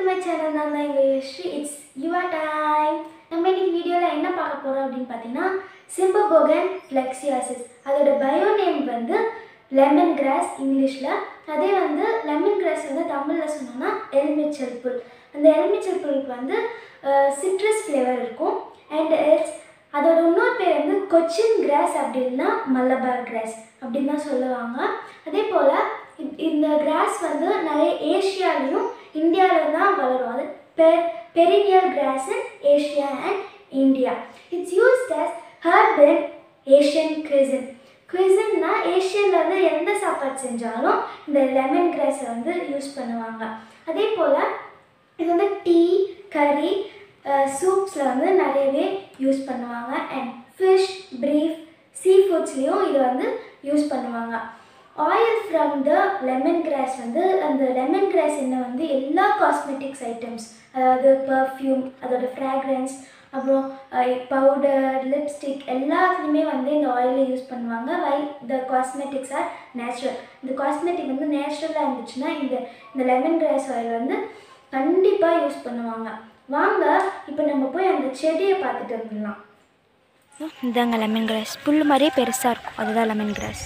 my channel நான் தான் எங்கள் யஷ்ரி இட்ஸ் யுவர் டைம் நம்ம இன்னைக்கு வீடியோவில் என்ன பார்க்க போகிறோம் அப்படின்னு பார்த்தீங்கன்னா சிம்பபோகன் ஃப்ளெக்சியாசிஸ் அதோட பயோ நேம் வந்து லெமன் கிராஸ் இங்கிலீஷில் அதே வந்து லெமன் கிராஸ் வந்து தமிழில் சொன்னோன்னா எலுமிச்சல் புல் அந்த எலுமிச்சல் புல்லுக்கு வந்து சிட்ரஸ் ஃப்ளேவர் இருக்கும் அண்ட் இட்ஸ் அதோட இன்னொரு பேர் வந்து கொச்சின் கிராஸ் அப்படின்னா மலபார் கிராஸ் அப்படின்னு தான் சொல்லுவாங்க அதே போல் இந்த கிராஸ் வந்து நிறைய ஏஷியாலையும் இந்தியாவிலும் தான் வளரும் அது per perennial grass in Asia and India it's used as herb in Asian cuisine cuisineனா ஏஷியனில் வந்து எந்த சாப்பாடு செஞ்சாலும் இந்த லெமன் கிராஸை வந்து யூஸ் பண்ணுவாங்க அதே போல் இது வந்து டீ கறி சூப்ஸில் வந்து நிறையவே யூஸ் பண்ணுவாங்க அண்ட் ஃபிஷ் ப்ரீஃப் சீ ஃபுட்ஸ்லேயும் இது வந்து யூஸ் பண்ணுவாங்க oil from the lemon grass வந்து அந்த லெமன் கிராஸ் எண்ணெய் வந்து எல்லா காஸ்மெட்டிக்ஸ் ஐட்டம்ஸ் அதாவது பர்ஃப்யூம் அதோட ஃப்ராக்ரன்ஸ் அப்புறம் பவுடர் லிப்ஸ்டிக் எல்லாத்துலேயுமே வந்து இந்த ஆயிலை யூஸ் பண்ணுவாங்க while the cosmetics are natural இந்த காஸ்மெட்டிக் வந்து நேச்சுரலாக இருந்துச்சுன்னா இந்த இந்த லெமன் கிராஸ் ஆயில் வந்து கண்டிப்பாக யூஸ் பண்ணுவாங்க வாங்க இப்போ நம்ம போய் அந்த செடியை பார்த்துட்டு வந்துடலாம் இதாங்க லெமன் கிராஸ் புல் மாதிரியே பெருசாக இருக்கும் அதுதான் லெமன் கிராஸ்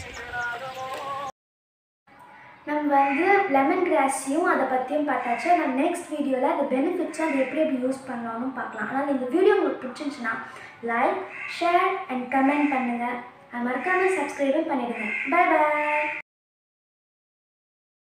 நம்ம வந்து லெமன் கிராஸையும் அதை பற்றியும் பார்த்தாச்சு நம்ம நெக்ஸ்ட் வீடியோவில் அது பெனிஃபிட்ஸை அது எப்படி எப்படி யூஸ் பண்ணலாம்னு பார்க்கலாம் ஆனால் இந்த வீடியோ உங்களுக்கு பிடிச்சிருந்துச்சுன்னா லைக் ஷேர் அண்ட் கமெண்ட் பண்ணுங்கள் அது மறக்காமல் சப்ஸ்கிரைபும் பண்ணிடுங்க பை பாய்